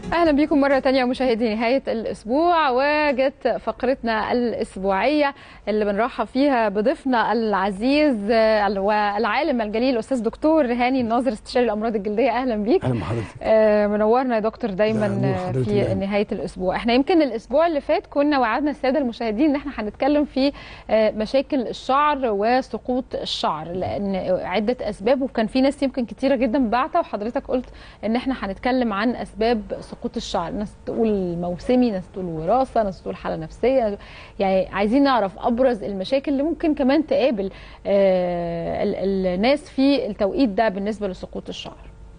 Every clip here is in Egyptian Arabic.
اهلا بكم مره تانية مشاهدي نهايه الاسبوع وجت فقرتنا الاسبوعيه اللي بنرحب فيها بضيفنا العزيز آه، والعالم الجليل الاستاذ دكتور هاني الناظر استشاري الامراض الجلديه اهلا بيك اهلا بحضرتك آه، منورنا يا دكتور لا، دايما نور آه، حضرتك في دايما. نهايه الاسبوع احنا يمكن الاسبوع اللي فات كنا وعدنا الساده المشاهدين ان احنا هنتكلم في آه، مشاكل الشعر وسقوط الشعر لان عده اسباب وكان في ناس يمكن كتيره جدا بعتها وحضرتك قلت ان احنا هنتكلم عن اسباب سقوط الشعر ناس تقول موسمي ناس تقول وراثه ناس تقول حاله نفسيه يعني عايزين نعرف ابرز المشاكل اللي ممكن كمان تقابل آه، ال- الناس في التوقيت ده بالنسبه لسقوط الشعر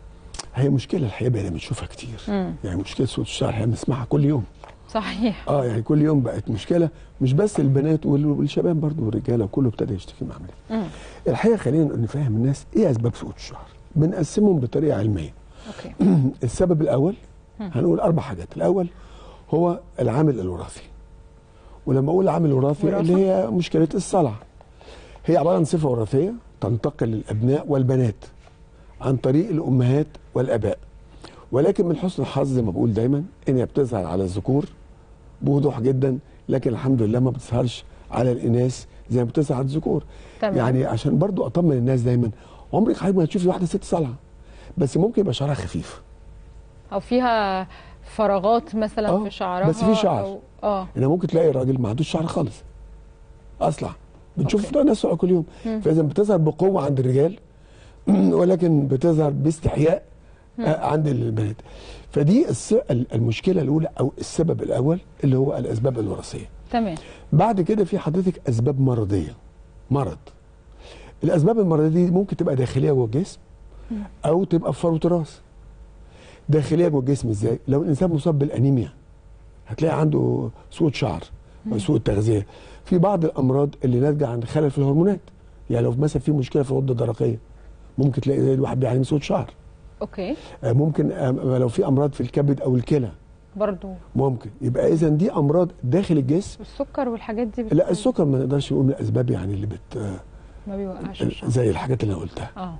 هي مشكله الحقيقه بقينا بنشوفها كتير مم. يعني مشكله صوت الشعر احنا بنسمعها كل يوم صحيح اه يعني كل يوم بقت مشكله مش بس البنات وال- والشباب برضه والرجاله وكله ابتدى يشتكي من عمليه مم. الحقيقه خلينا نفهم الناس ايه اسباب سقوط الشعر بنقسمهم بطريقه علميه اوكي السبب الاول هنقول اربع حاجات الاول هو العامل الوراثي ولما اقول العامل الوراثي وراثة؟ اللي هي مشكله الصلع هي عباره عن صفه وراثيه تنتقل للابناء والبنات عن طريق الامهات والاباء ولكن من حسن الحظ زي ما بقول دايما ان هي بتظهر على الذكور بوضوح جدا لكن الحمد لله ما بتظهرش على الاناث زي ما بتظهر على الذكور تمام. يعني عشان برضو اطمن الناس دايما عمرك حضرتك ما هتشوفي واحده ست صلعه بس ممكن يبقى شعرها خفيف او فيها فراغات مثلا آه، في شعرها بس في شعر. أو- اه انما ممكن تلاقي راجل ما عندوش شعر خالص اصلع بنشوف أوكي. ناس صلع كل يوم فاذا بتظهر بقوه عند الرجال ولكن بتظهر باستحياء آه، عند البنات فدي الس- المشكله الاولى او السبب الاول اللي هو الاسباب الوراثيه تمام بعد كده في حضرتك اسباب مرضيه مرض الاسباب المرضيه دي ممكن تبقى داخليه جوه الجسم او تبقى في فروه الراس داخليه جوه الجسم ازاي لو الانسان مصاب بالانيميا هتلاقي عنده سوء شعر وسوء تغذيه في بعض الامراض اللي ناتجه عن خلل في الهرمونات يعني لو مثلا في مشكله في الغده الدرقيه ممكن تلاقي زي الواحد بيعاني من سوء شعر اوكي آه، ممكن آه، لو في امراض في الكبد او الكلى برضو ممكن يبقى اذا دي امراض داخل الجسم السكر والحاجات دي بت- لا السكر ما نقدرش نقول من الاسباب يعني اللي بت ما بيوقعش الشعر زي الحاجات اللي انا قلتها اه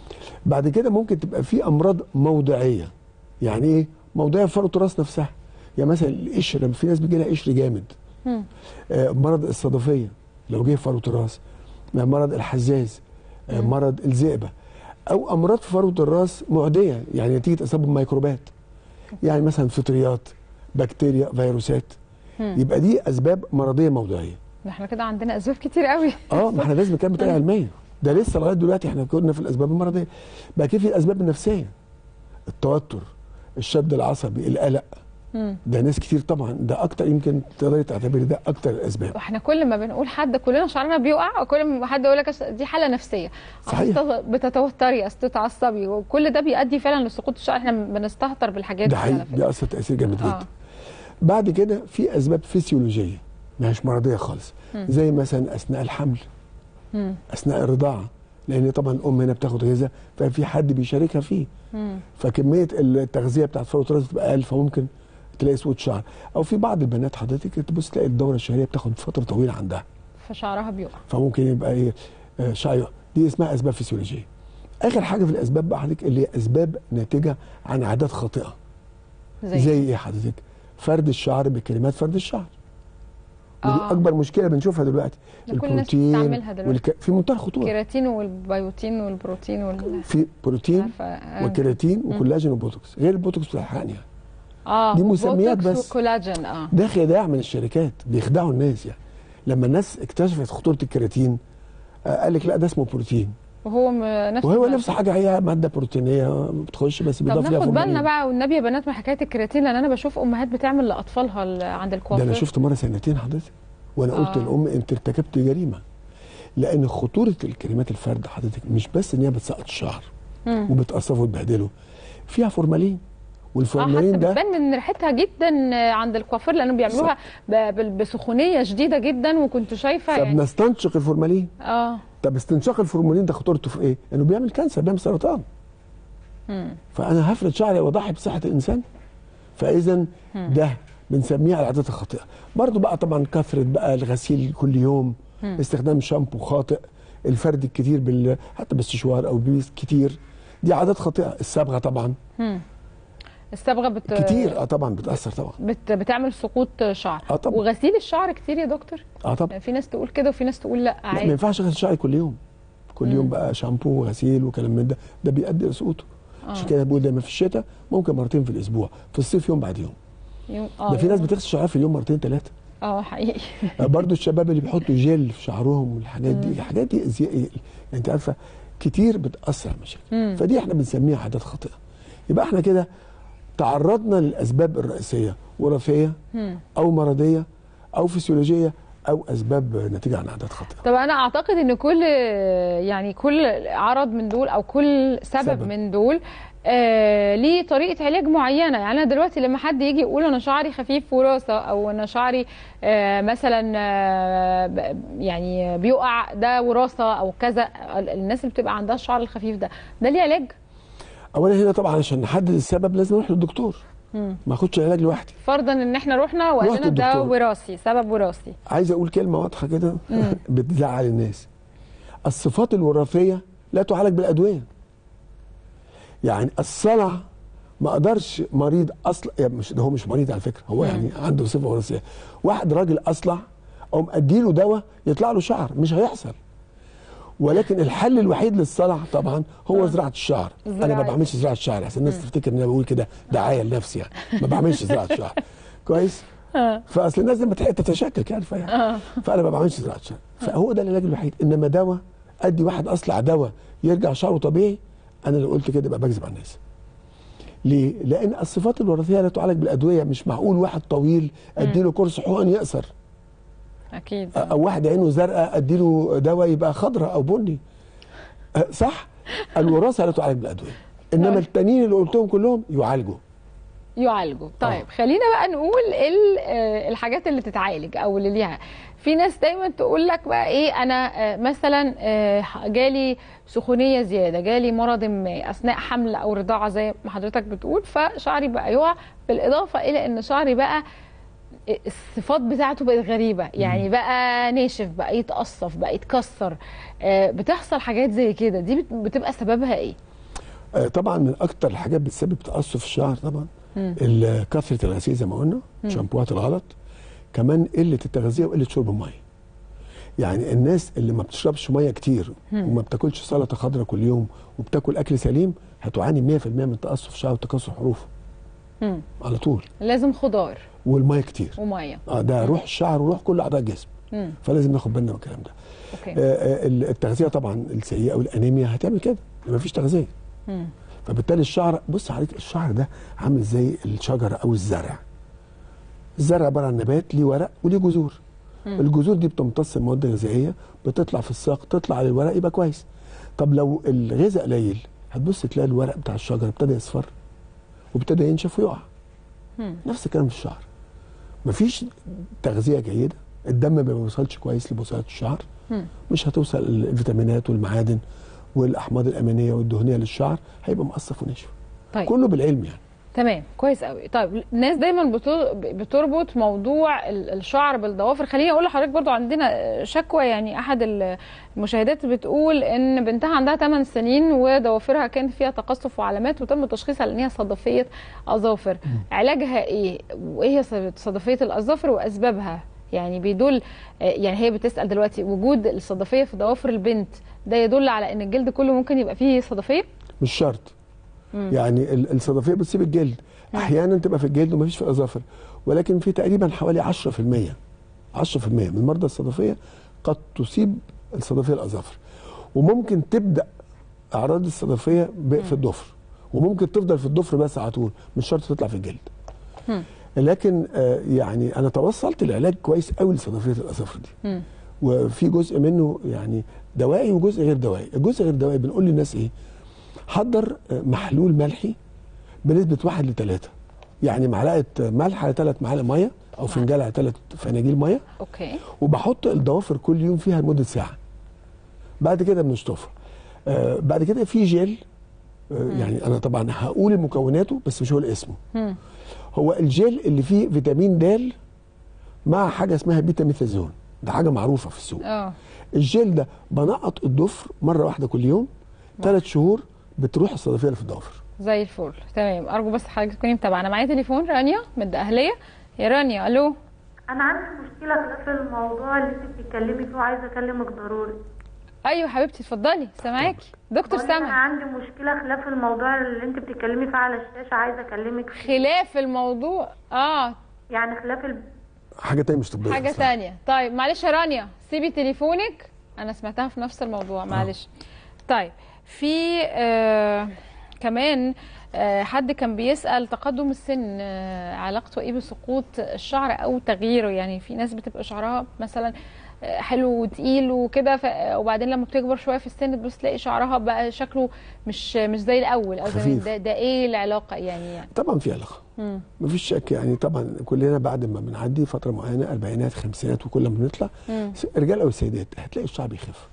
بعد كده ممكن تبقى في امراض موضعيه يعني ايه موضعيه في فروه الراس نفسها يعني مثلا القشر لما في ناس بيجي لها قشر جامد مم. آه مرض الصدفيه لو جه في فروه الراس آه، مرض الحزاز آه مرض الذئبه او امراض في فروه الراس معديه يعني نتيجه اصابه بميكروبات يعني مثلا فطريات بكتيريا فيروسات مم. يبقى دي اسباب مرضيه موضعيه ده احنا كده عندنا اسباب كتير قوي اه ما احنا لازم نتكلم بطريقه علميه ده لسه لغايه دلوقتي احنا كنا في الاسباب المرضيه بقى كيف في الاسباب النفسيه التوتر الشد العصبي القلق مم. ده ناس كتير طبعا ده اكتر يمكن تقدري تعتبري ده اكتر الاسباب واحنا كل ما بنقول حد كلنا شعرنا بيوقع وكل ما حد يقول لك أصل دي حاله نفسيه صحيح. أصل بتتوتري اصل تتعصبي وكل ده بيؤدي فعلا لسقوط الشعر احنا بنستهتر بالحاجات ده دي حقيقي على فكرة. بيأثر تاثير جامد آه. جدا بعد كده في اسباب فسيولوجيه مش مرضيه خالص زي مثلا اثناء الحمل مم. اثناء الرضاعه لان طبعا الام هنا بتاخد غذاء ففي حد بيشاركها فيه مم. فكميه التغذيه بتاعت فروه الراس بتبقى اقل فممكن تلاقي سود شعر او في بعض البنات حضرتك تبص تلاقي الدوره الشهريه بتاخد فتره طويله عندها فشعرها بيوقع فممكن يبقى ايه آه، شعر دي اسمها اسباب فسيولوجيه اخر حاجه في الاسباب بقى حضرتك اللي هي اسباب ناتجه عن عادات خاطئه زي, زي ايه حضرتك فرد الشعر بكلمات فرد الشعر ودي آه. اكبر مشكله بنشوفها دلوقتي ده كل الناس بتستعملها دلوقتي. والك... في منتهى الخطوره الكيراتين والبيوتين والبروتين وال في بروتين عارفة، آه. وكيراتين وكولاجين وبوتوكس غير البوتوكس بتاع الحقن يعني اه دي مسميات بوتوكس بس. وكولاجين اه ده خداع من الشركات بيخدعوا الناس يعني لما الناس اكتشفت خطوره الكيراتين آه، قال لك لا ده اسمه بروتين وهو م- نفس وهو المادة. نفس حاجه هي ماده بروتينيه بتخش بس طب بيضاف لها ناخد بالنا فورمالين. بقى والنبي يا بنات من حكايه الكرياتين لان انا بشوف امهات بتعمل لاطفالها ال- عند ده الكوافير انا شفت مره سنتين حضرتك وانا قلت آه. للام انت ارتكبت جريمه لان خطوره الكريمات الفرد حضرتك مش بس ان هي بتسقط الشعر مم. وبتقصفه وتبهدله فيها فورمالين اه والفورمالين حتى ده بتبان من ريحتها جدا عند الكوافير لانه بيعملوها ب- ب- بسخونيه شديده جدا وكنت شايفه يعني فبنستنشق الفورمالين اه طب استنشاق الفورمالين ده خطورته في ايه؟ انه بيعمل كانسر بيعمل سرطان مم. فانا هفرد شعري واضحي بصحه الانسان فاذا ده بنسميها العادات الخاطئه برضو بقى طبعا كثره بقى الغسيل كل يوم استخدام شامبو خاطئ الفرد الكتير بال حتى باستشوار او بيس كتير دي عادات خاطئه الصبغه طبعا مم. الصبغه بت... كتير اه طبعا بتاثر طبعا بت... بتعمل سقوط شعر اه طبعا وغسيل الشعر كتير يا دكتور اه طبعا في ناس تقول كده وفي ناس تقول لا لا ما عادي ينفعش اغسل شعري كل يوم كل يوم مم. بقى شامبو وغسيل وكلام من ده ده بيؤدي لسقوطه عشان آه. كده بقول دايما في الشتاء ممكن مرتين في الاسبوع في الصيف يوم بعد يوم يوم... ده في ناس يوم- بتغسل شعرها في اليوم مرتين ثلاثه اه حقيقي برضو الشباب اللي بيحطوا جل في شعرهم والحاجات دي الحاجات دي زي... يعني انت عارفه كتير بتاثر على المشاكل مم. فدي احنا بنسميها عادات خاطئه يبقى احنا كده تعرضنا للاسباب الرئيسيه وراثيه مم. او مرضيه او فسيولوجيه او اسباب نتيجه عن عادات خاطئه طب انا اعتقد ان كل يعني كل عرض من دول او كل سبب, سبب. سبب. من دول آه ليه طريقه علاج معينه يعني انا دلوقتي لما حد يجي يقول انا شعري خفيف وراثه او انا شعري آه مثلا آه ب- يعني بيقع ده وراثه او كذا الناس اللي بتبقى عندها الشعر الخفيف ده ده ليه علاج اولا هنا طبعا عشان نحدد السبب لازم نروح للدكتور مم. ما اخدش العلاج لوحدي فرضا ان احنا رحنا وقال رحت لنا ده للدكتور. وراثي سبب وراثي عايز اقول كلمه واضحه كده مم. بتزعل الناس الصفات الوراثيه لا تعالج بالادويه يعني الصلع ما اقدرش مريض اصلا يعني مش ده هو مش مريض على فكره هو مم. يعني عنده صفه وراثيه واحد راجل اصلع او مأديله دواء يطلع له شعر مش هيحصل ولكن الحل الوحيد للصلع طبعا هو آه. زراعه الشعر انا ما زراعة. بعملش زراعه شعر عشان الناس تفتكر ان انا بقول كده دعايه لنفسي يعني ما بعملش زراعه شعر كويس آه. فاصل الناس لما تحب تتشكك يعني فاهم آه. فانا ما بعملش زراعه شعر فهو ده العلاج الوحيد انما دواء ادي واحد اصلع دواء يرجع شعره طبيعي انا لو قلت كده يبقى بكذب على الناس ليه؟ لان الصفات الوراثيه لا تعالج بالادويه مش معقول واحد طويل اديله كورس حقن يقصر اكيد او واحد عينه زرقاء اديله دواء يبقى خضراء او بني أه، صح الوراثه لا تعالج بالادويه انما آه. التانيين اللي قلتهم كلهم يعالجوا يعالجوا طيب آه. خلينا بقى نقول ال- آه، الحاجات اللي تتعالج او اللي ليها في ناس دايما تقول لك بقى ايه انا آه، مثلا آه، جالي سخونيه زياده جالي مرض ما اثناء حمل او رضاعه زي ما حضرتك بتقول فشعري بقى يقع بالاضافه الى ان شعري بقى الصفات بتاعته بقت غريبه يعني بقى ناشف بقى يتقصف بقى يتكسر آه، بتحصل حاجات زي كده دي بت- بتبقى سببها ايه آه، طبعا من اكتر الحاجات بتسبب تقصف الشعر طبعا مم. ال- كثره الغسيل زي ما قلنا شامبوهات الغلط كمان قله التغذيه وقله شرب الميه يعني الناس اللي ما بتشربش ميه كتير وما بتاكلش سلطه خضراء كل يوم وبتاكل اكل سليم هتعاني 100% من تقصف شعر وتكسر حروف مم. على طول لازم خضار والميه كتير وميه اه ده روح الشعر وروح كل اعضاء الجسم مم. فلازم ناخد بالنا من الكلام ده اوكي آه، آه، التغذيه طبعا السيئه والانيميا هتعمل كده ما فيش تغذيه مم. فبالتالي الشعر بص عليك الشعر ده عامل زي الشجره او الزرع الزرع عباره عن نبات ليه ورق وليه جذور الجذور دي بتمتص المواد الغذائيه بتطلع في الساق تطلع على الورق يبقى كويس طب لو الغذاء قليل هتبص تلاقي الورق بتاع الشجره ابتدى يصفر وابتدى ينشف ويقع مم. نفس الكلام في الشعر مفيش تغذيه جيده الدم ما بيوصلش كويس لبصيلات الشعر مم. مش هتوصل الفيتامينات والمعادن والاحماض الامينيه والدهنيه للشعر هيبقى مقصف وناشف طيب كله بالعلم يعني تمام كويس قوي طيب الناس دايما بت- بتربط موضوع ال- الشعر بالضوافر خليني اقول لحضرتك برضو عندنا شكوى يعني احد المشاهدات بتقول ان بنتها عندها 8 سنين وضوافرها كان فيها تقصف وعلامات وتم تشخيصها لان هي صدفيه اظافر علاجها ايه وايه هي صدفيه الاظافر واسبابها يعني بيدل يعني هي بتسال دلوقتي وجود الصدفيه في ضوافر البنت ده يدل على ان الجلد كله ممكن يبقى فيه صدفيه مش شرط يعني ال- الصدفيه بتسيب الجلد احيانا تبقى في الجلد ومفيش في الاظافر ولكن في تقريبا حوالي 10% 10% من مرضى الصدفيه قد تصيب الصدفيه الاظافر وممكن تبدا اعراض الصدفيه ب- في الضفر وممكن تفضل في الضفر بس على طول مش شرط تطلع في الجلد مم. لكن آه، يعني انا توصلت العلاج كويس قوي لصدفيه الاظافر دي مم. وفي جزء منه يعني دوائي وجزء غير دوائي الجزء غير دوائي بنقول للناس ايه حضر آه، محلول ملحي بنسبه واحد لثلاثة يعني معلقه ملح على ثلاث معالق ميه او فنجان على ثلاث فناجيل ميه اوكي وبحط الضوافر كل يوم فيها لمده ساعه بعد كده بنشطفها آه بعد كده في جل آه يعني انا طبعا هقول مكوناته بس مش هقول اسمه مم. هو الجل اللي فيه فيتامين د مع حاجه اسمها بيتا ميثازون ده حاجه معروفه في السوق اه الجل ده بنقط الضفر مره واحده كل يوم ثلاث شهور بتروح الصدفيه اللي في الضوافر زي الفل تمام ارجو بس حضرتك تكوني متابعه معايا تليفون رانيا من الدقهليه يا رانيا الو انا عندي مشكله خلاف الموضوع اللي انت بتتكلمي فيه وعايزه اكلمك ضروري ايوه حبيبتي اتفضلي سامعاكي دكتور بقولك انا سامع عندي مشكله خلاف الموضوع اللي انت بتتكلمي فيه على الشاشه عايزه اكلمك فيه خلاف الموضوع اه يعني خلاف ال... حاجه تانية مش طبيه حاجه أصلاً. ثانيه طيب معلش يا رانيا سيبي تليفونك انا سمعتها في نفس الموضوع معلش طيب في آه كمان آه حد كان بيسأل تقدم السن آه علاقته ايه بسقوط الشعر او تغييره يعني في ناس بتبقى شعرها مثلا آه، حلو وتقيل وكده ف- وبعدين لما بتكبر شويه في السن تبص تلاقي شعرها بقى شكله مش مش زي الاول او زمان خفيف. ده, ده ايه العلاقه يعني, يعني. طبعا في علاقه مم. مفيش شك يعني طبعا كلنا بعد ما بنعدي فتره معينه اربعينات خمسينات وكل ما بنطلع مم. الرجال او السيدات هتلاقي الشعر بيخف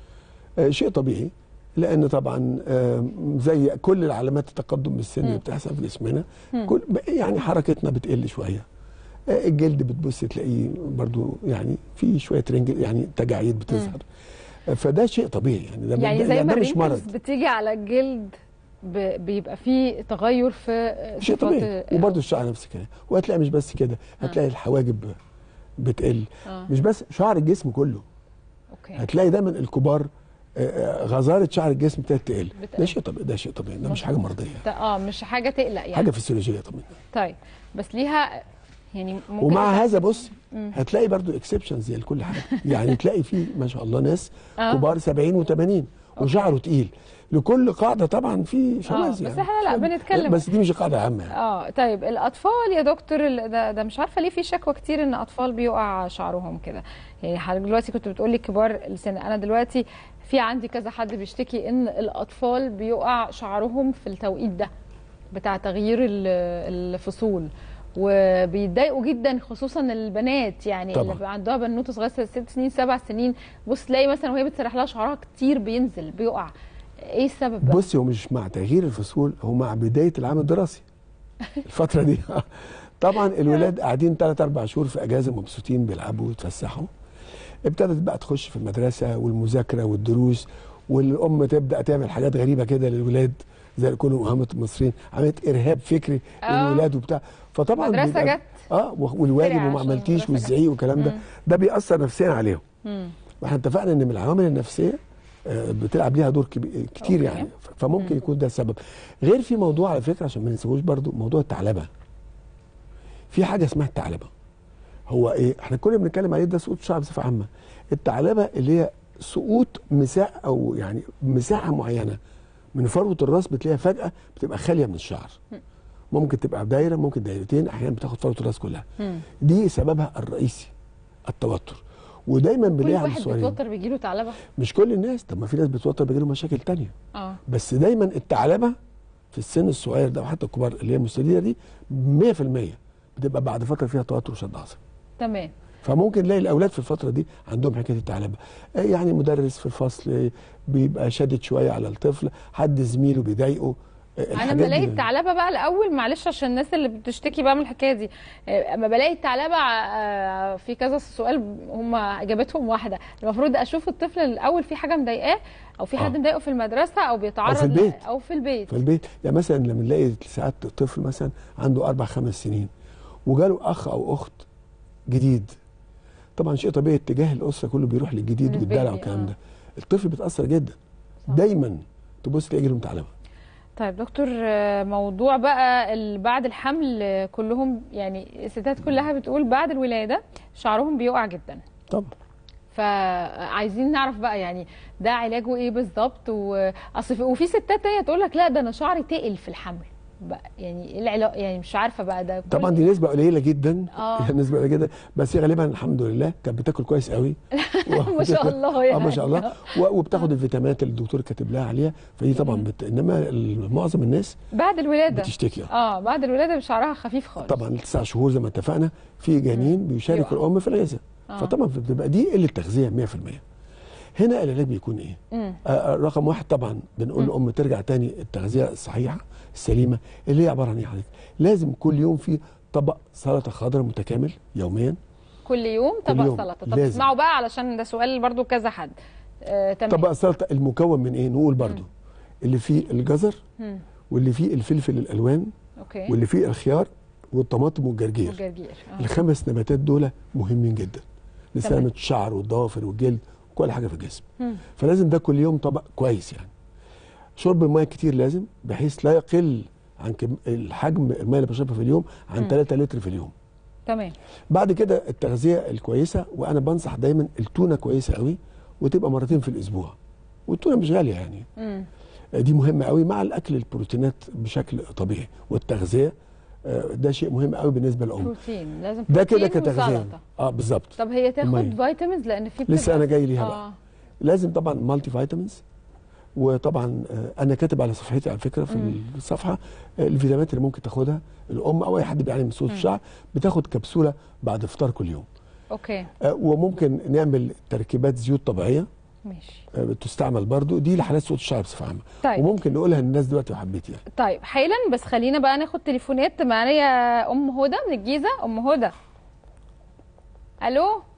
آه شيء طبيعي لان طبعا آه زي كل العلامات التقدم بالسن اللي بتحصل في جسمنا كل يعني حركتنا بتقل شويه آه الجلد بتبص تلاقيه برضو يعني في شويه رنج يعني تجاعيد بتظهر آه فده شيء طبيعي يعني ده يعني ده- زي ما ده مش الرينكلز مرض بتيجي على الجلد ب- بيبقى فيه تغير في شيء صفات طبيعي وبرضه الشعر نفس الكلام وهتلاقي مش بس كده هتلاقي الحواجب بتقل آه. مش بس شعر الجسم كله اوكي هتلاقي دايما الكبار آه، آه، غزاره شعر الجسم ابتدت تقل بتقل. ده شيء طبيعي ده شيء طبيعي ده مش حاجه مرضيه ده- اه مش حاجه تقلق يعني حاجه فسيولوجيه طبيعي طيب بس ليها يعني ممكن ومع يبقى- هذا بص هتلاقي برضو اكسبشنز زي لكل حاجه يعني تلاقي في ما شاء الله ناس آه. كبار 70 و80 وشعره تقيل لكل قاعده طبعا في شواذ بس يعني إحنا لا، بنتكلم- بس دي مش قاعده عامه يعني. اه طيب الاطفال يا دكتور ال- ده, ده مش عارفه ليه في شكوى كتير ان اطفال بيقع شعرهم كده يعني حضرتك دلوقتي كنت بتقولي كبار السن انا دلوقتي في عندي كذا حد بيشتكي ان الاطفال بيقع شعرهم في التوقيت ده بتاع تغيير ال- الفصول وبيتضايقوا جدا خصوصا البنات يعني طبعاً. اللي بيبقى عندها بنوته صغيره ست سنين سبع سنين بص تلاقي مثلا وهي بتسرح لها شعرها كتير بينزل بيقع ايه السبب بقى؟ بصي هو مش مع تغيير الفصول هو مع بدايه العام الدراسي الفتره دي طبعا الولاد قاعدين 3 4 شهور في اجازه مبسوطين بيلعبوا ويتفسحوا ابتدت بقى تخش في المدرسه والمذاكره والدروس والام تبدا تعمل حاجات غريبه كده للولاد زي كل امهات المصريين عملت ارهاب فكري آه. للولاد وبتاع فطبعا المدرسة بيبقى- جت اه والواجب سريعة وما عشان عملتيش المدرسة جت. والزعيق والكلام ده ده بيأثر نفسيا عليهم مم. واحنا اتفقنا ان من العوامل النفسيه آه، بتلعب ليها دور كبير كتير أوكي. يعني ف- فممكن يكون ده السبب غير في موضوع على فكره عشان ما ننساهوش برضو موضوع الثعلبه في حاجه اسمها الثعلبه هو ايه احنا كل اللي بنتكلم عليه ده سقوط الشعر بصفه عامه الثعلبه اللي هي سقوط مساحه او يعني مساحه معينه من فروه الراس بتلاقيها فجاه بتبقى خاليه من الشعر ممكن تبقى دايره ممكن دايرتين احيانا بتاخد فروه الراس كلها دي سببها الرئيسي التوتر ودايما كل بنلاقيها عند واحد الصغيرين بيتوتر بيجيله ثعلبه مش كل الناس طب ما في ناس بتوتر بيجيلهم مشاكل تانية اه بس دايما الثعلبه في السن الصغير ده وحتى الكبار اللي هي المستديره دي 100% بتبقى بعد فتره فيها توتر وشد عصبي تمام فممكن نلاقي الاولاد في الفتره دي عندهم حكايه الثعلبه آه يعني مدرس في الفصل آه، بيبقى شادد شويه على الطفل حد زميله بيضايقه آه، انا الحاجات لما دي بلاقي من- الثعلبه بقى الاول معلش عشان الناس اللي بتشتكي بقى من الحكايه دي آه، اما بلاقي الثعلبه آه، في كذا سؤال هم اجابتهم واحده المفروض اشوف الطفل الاول في حاجه مضايقاه او في حد آه. مضايقه في المدرسه او بيتعرض أو في البيت. ل- او في البيت في البيت يعني مثلا لما نلاقي ساعات طفل مثلا عنده اربع خمس سنين وجاله اخ او اخت جديد طبعا شيء طبيعي اتجاه الاسره كله بيروح للجديد للبيبي، والدلع والكلام آه. ده الطفل بيتاثر جدا دايما تبص تلاقي جيلهم ثعلبه طيب دكتور آه، موضوع بقى ال- بعد الحمل آه، كلهم يعني الستات كلها بتقول بعد الولاده شعرهم بيقع جدا طبعا فعايزين نعرف بقى يعني ده علاجه ايه بالظبط واصل في- وفي ستات تانية تقول لك لا ده انا شعري تقل في الحمل بقى يعني ايه العلاقه يعني مش عارفه بقى ده كل- طبعا دي نسبه قليله جدا آه. يعني نسبه قليله جدا بس هي غالبا الحمد لله كانت بتاكل كويس قوي ما شاء الله اه يعني. ما شاء الله و- وبتاخد الفيتامينات اللي الدكتور كاتب لها عليها فدي طبعا بت... انما ال- معظم الناس بعد الولاده بتشتكي آه. اه بعد الولاده شعرها خفيف خالص طبعا التسع شهور زي ما اتفقنا في جنين بيشارك يقع. الام في الغذاء آه. فطبعا بتبقى دي قله تغذيه 100% هنا العلاج بيكون ايه؟ مم. آه آه، رقم واحد طبعا بنقول للام ترجع تاني التغذيه الصحيحه السليمه اللي هي عباره عن ايه حضرتك؟ لازم كل يوم في طبق سلطه خضراء متكامل يوميا كل يوم كل طبق يوم. سلطه طب لازم. اسمعوا بقى علشان ده سؤال برضو كذا حد آه تمام طبق السلطه المكون من ايه؟ نقول برضو اللي فيه الجزر واللي فيه الفلفل الالوان اوكي واللي فيه الخيار والطماطم والجرجير والجرجير آه. الخمس نباتات دول مهمين جدا لسلامه الشعر والضوافر والجلد وكل حاجه في الجسم مم. فلازم ده كل يوم طبق كويس يعني شرب الميه كتير لازم بحيث لا يقل عن كم الحجم الميه اللي بشربها في اليوم عن 3 لتر في اليوم تمام بعد كده التغذيه الكويسه وانا بنصح دايما التونه كويسه قوي وتبقى مرتين في الاسبوع والتونه مش غاليه يعني مم. دي مهمه قوي مع الاكل البروتينات بشكل طبيعي والتغذيه آه، ده شيء مهم قوي بالنسبه للام بروتين لازم ده كده بروتين كتغذيه وسلطة. اه بالظبط طب هي تاخد المية. فيتامينز لان في لسه بتبقى- انا جاي ليها آه. بقى لازم طبعا مالتي فيتامينز وطبعا آه، انا كاتب على صفحتي على فكره في مم. الصفحه آه، الفيتامينات اللي ممكن تاخدها الام او اي حد بيعاني من صوت الشعر بتاخد كبسوله بعد افطار كل يوم اوكي آه، وممكن نعمل تركيبات زيوت طبيعيه ماشي آه، بتستعمل برضو دي لحالات صوت الشعر بصفه عامه طيب. وممكن نقولها للناس دلوقتي لو حبيت يعني طيب حالا بس خلينا بقى ناخد تليفونات معايا ام هدى من الجيزه ام هدى الو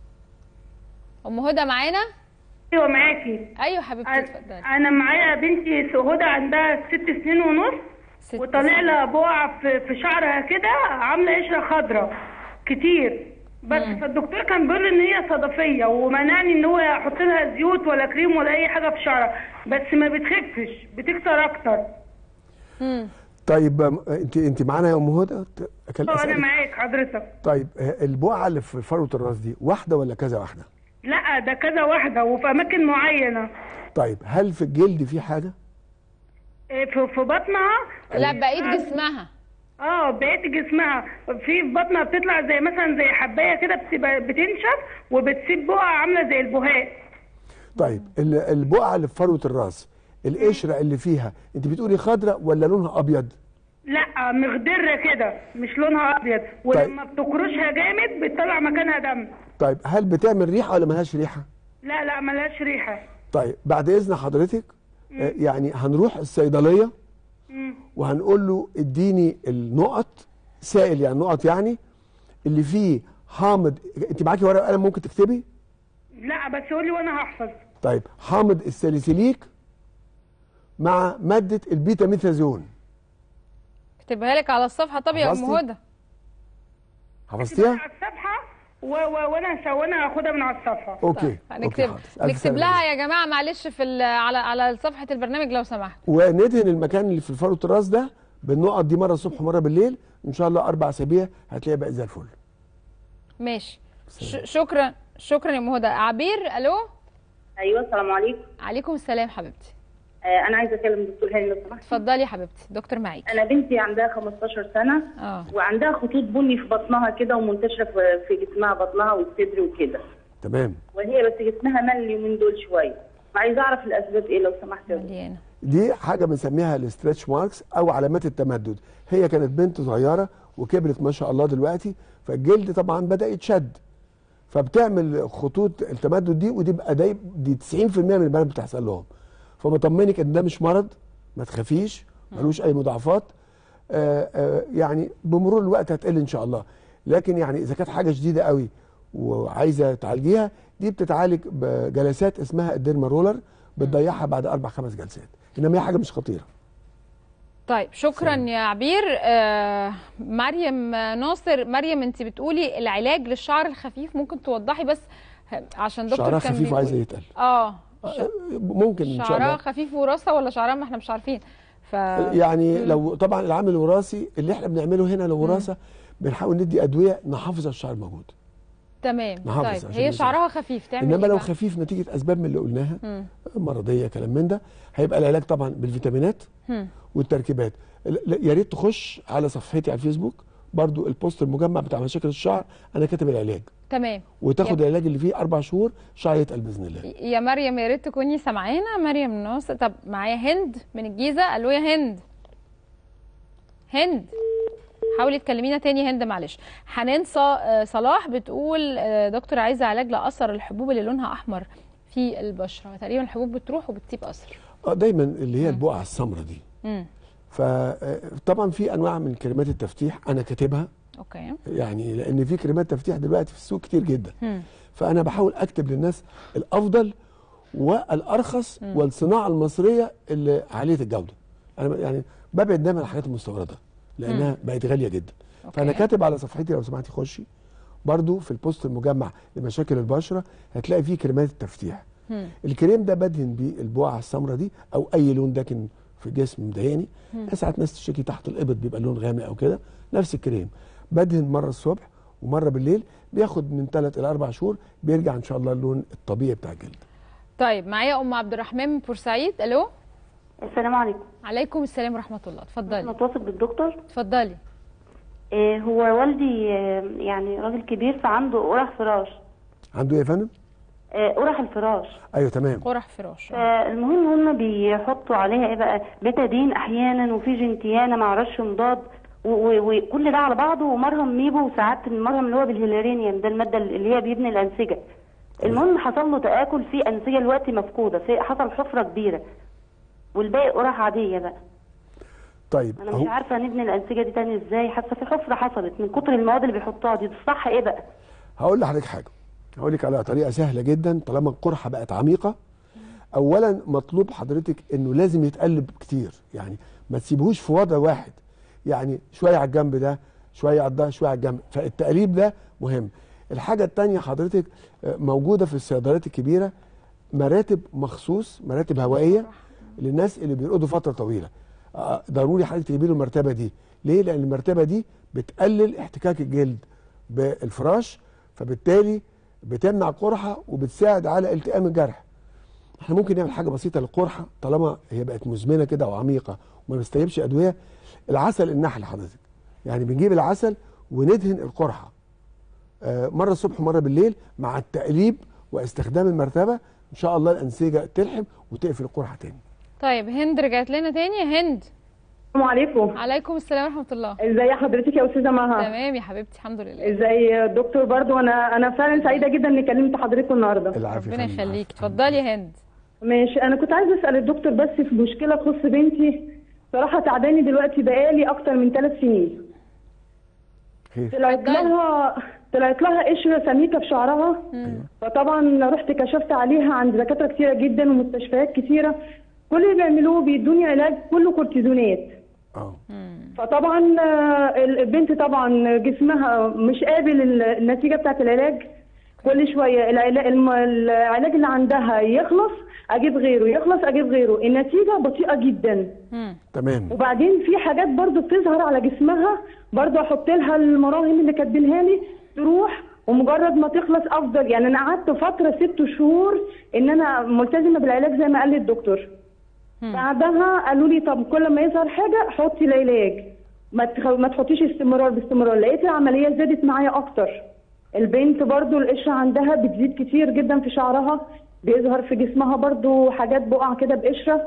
ام هدى معانا ايوه معاكي ايوه حبيبتي اتفضلي انا معايا بنتي هدى عندها ست سنين ونص ست وطالع سنين. لها بقع في, في شعرها كده عامله قشره خضراء كتير بس فالدكتور كان بيقول ان هي صدفيه ومنعني ان هو يحط لها زيوت ولا كريم ولا اي حاجه في شعرها بس ما بتخفش بتكسر اكتر مم. طيب آم، انت انت معانا يا ام هدى ت- أكل- اه انا أسألك. معاك حضرتك طيب آه، البقعه اللي في فروه الراس دي واحده ولا كذا واحده لا ده كذا واحده وفي اماكن معينه طيب هل في الجلد في حاجه إيه، في في بطنها لا بقيت جسمها اه بقيت جسمها في في بطنها بتطلع زي مثلا زي حبايه كده بتبقى بتنشف وبتسيب بقعه عامله زي البهاء طيب ال- البقعه اللي في فروه الراس القشره اللي فيها انت بتقولي خضراء ولا لونها ابيض لا مخضره كده مش لونها ابيض ولما بتكرشها جامد بتطلع مكانها دم طيب هل بتعمل ريحه ولا ملهاش ريحه لا لا ملهاش ريحه طيب بعد اذن حضرتك آه، يعني هنروح الصيدليه مم. وهنقول له اديني النقط سائل يعني نقط يعني اللي فيه حامض انت معاكي ورقه وقلم ممكن تكتبي لا بس قولي وانا هحفظ طيب حامض الساليسيليك مع ماده البيتا ميثازون اكتبها لك على الصفحه طب يا ام حفظتي؟ هدى حفظتيها على الصفحه و... و... وانا وانا هاخدها من على الصفحه اوكي طيب أوكي، هنكتب حاضر. ألف نكتب سلامة لها يا جماعه معلش في ال- على على صفحه البرنامج لو سمحت وندهن المكان اللي في فروه الراس ده بالنقط دي مره الصبح ومره بالليل ان شاء الله اربع اسابيع هتلاقيها بقى زي الفل ماشي ش- شكرا شكرا يا ام هدى عبير الو ايوه السلام عليكم عليكم السلام حبيبتي آه انا عايزه اكلم دكتور هاني لو سمحت اتفضلي يا حبيبتي دكتور معاكي انا بنتي عندها 15 سنه اه وعندها خطوط بني في بطنها كده ومنتشره في- في جسمها بطنها والصدر وكده تمام وهي بس جسمها مل اليومين دول شويه فعايزه اعرف الاسباب ايه لو سمحت يا دكتور. مليانه دي حاجه بنسميها الاسترتش ماركس او علامات التمدد هي كانت بنت صغيره وكبرت ما شاء الله دلوقتي فالجلد طبعا بدا يتشد فبتعمل خطوط التمدد دي ودي بقى داي دي 90% من البنات بتحصل لهم فبطمنك ان ده مش مرض ما تخافيش ملوش اي مضاعفات آآ آآ يعني بمرور الوقت هتقل ان شاء الله لكن يعني اذا كانت حاجه شديده قوي وعايزه تعالجيها دي بتتعالج بجلسات اسمها الديرما رولر بتضيعها بعد اربع خمس جلسات انما هي حاجه مش خطيره طيب شكرا يا عبير آه مريم ناصر مريم انت بتقولي العلاج للشعر الخفيف ممكن توضحي بس عشان دكتور شعرها كان خفيف بيقول- وعايزه يتقل اه آه، ممكن ان شاء شعرها الله خفيف وراسها ولا شعرها ما احنا مش عارفين ف يعني لو طبعا العامل الوراثي اللي احنا بنعمله هنا لو وراثه بنحاول ندي ادويه نحافظ على الشعر الموجود تمام نحافظ طيب عشان هي ما شعرها خفيف تعمل انما ايه لو بقى؟ خفيف نتيجه اسباب من اللي قلناها مرضيه كلام من ده هيبقى العلاج طبعا بالفيتامينات هم. والتركيبات ل- ل- يا ريت تخش على صفحتي على الفيسبوك برضو البوست المجمع بتاع مشاكل الشعر انا كاتب العلاج تمام وتاخد يا- العلاج اللي فيه اربع شهور شعر يتقل باذن الله يا مريم يا ريت تكوني سامعانا مريم ناصر طب معايا هند من الجيزه الو يا هند هند حاولي تكلمينا تاني هند معلش حنان ص- آه، صلاح بتقول آه، دكتور عايزه علاج لاثر الحبوب اللي لونها احمر في البشره تقريبا الحبوب بتروح وبتسيب اثر اه دايما اللي هي البقعه السمراء دي امم فطبعا في انواع من كريمات التفتيح انا كاتبها اوكي يعني لان في كريمات تفتيح دلوقتي في السوق كتير جدا مم. فانا بحاول اكتب للناس الافضل والارخص والصناعه المصريه اللي عاليه الجوده انا يعني ببعد دايما عن الحاجات المستورده لانها بقت غاليه جدا فانا أوكي. كاتب على صفحتي لو سمحتي خشي برضو في البوست المجمع لمشاكل البشره هتلاقي فيه كريمات التفتيح الكريم ده بدهن بيه البقعه السمراء دي او اي لون داكن في الجسم مضايقني ساعات ناس تشتكي تحت الابط بيبقى لون غامق او كده نفس الكريم بدهن مره الصبح ومره بالليل بياخد من 3 الى 4 شهور بيرجع ان شاء الله اللون الطبيعي بتاع الجلد طيب معايا ام عبد الرحمن من بورسعيد الو السلام عليكم عليكم السلام ورحمه الله اتفضلي نتواصل بالدكتور اتفضلي آه هو والدي آه يعني راجل كبير فعنده قرح فراش عنده ايه يا فندم آه قرح الفراش ايوه تمام قرح فراش آه. فالمهم هم بيحطوا عليها ايه بقى بتادين احيانا وفي جنتيانا مع رش مضاد و- و- وكل ده على بعضه ومرهم ميبو وساعات المرهم اللي هو بالهيلارينيوم ده الماده اللي هي بيبني الانسجه المهم حصل له تاكل في انسجه دلوقتي مفقوده في حصل حفره كبيره والباقي قرح عاديه بقى طيب انا مش عارفه نبني الانسجه دي تاني ازاي حاسه في حفره حصلت من كتر المواد اللي بيحطوها دي الصح ايه بقى هقول لحضرتك حاجه هقول لك على طريقه سهله جدا طالما القرحه بقت عميقه اولا مطلوب حضرتك انه لازم يتقلب كتير يعني ما تسيبهوش في وضع واحد يعني شويه على الجنب ده شويه على ده شويه على الجنب فالتقليب ده مهم الحاجه الثانيه حضرتك آه، موجوده في الصيدليات الكبيره مراتب مخصوص مراتب هوائيه للناس اللي بيرقدوا فتره طويله آه، ضروري حضرتك تجيبي له المرتبه دي ليه لان المرتبه دي بتقلل احتكاك الجلد بالفراش فبالتالي بتمنع قرحه وبتساعد على التئام الجرح احنا ممكن نعمل حاجه بسيطه للقرحه طالما هي بقت مزمنه كده او عميقه وما بنستجيبش ادويه العسل النحل حضرتك يعني بنجيب العسل وندهن القرحه آه، مره الصبح ومره بالليل مع التقليب واستخدام المرتبه ان شاء الله الانسجه تلحم وتقفل القرحه تاني طيب هند رجعت لنا تاني يا هند السلام عليكم عليكم السلام ورحمه الله ازي حضرتك يا استاذه مها تمام يا حبيبتي الحمد لله ازي الدكتور برضو انا انا فعلا سعيده جدا اني كلمت حضرتك النهارده العافيه ربنا يا فندم. يخليك اتفضلي يا هند ماشي انا كنت عايزه اسال الدكتور بس في مشكله تخص بنتي صراحه تعباني دلوقتي بقالي اكتر من ثلاث سنين خير طلعت اتفضلي. لها طلعت لها قشره سميكه في شعرها فطبعا رحت كشفت عليها عند دكاتره كتيره جدا ومستشفيات كتيره كل اللي بيعملوه بيدوني علاج كله كورتيزونات اه فطبعا آه، البنت طبعا جسمها مش قابل ال- النتيجه بتاعت العلاج كل شويه العلاج, العلاج اللي عندها يخلص اجيب غيره يخلص اجيب غيره النتيجه بطيئه جدا مم. تمام وبعدين في حاجات برضو بتظهر على جسمها برضو احط لها المراهم اللي كاتبينها لي تروح ومجرد ما تخلص افضل يعني انا قعدت فتره ست شهور ان انا ملتزمه بالعلاج زي ما قال لي الدكتور بعدها قالوا لي طب كل ما يظهر حاجه حطي العلاج ما تخ... ما تحطيش استمرار باستمرار لقيت العمليه زادت معايا اكتر البنت برضو القشره عندها بتزيد كتير جدا في شعرها بيظهر في جسمها برضو حاجات بقع كده بقشره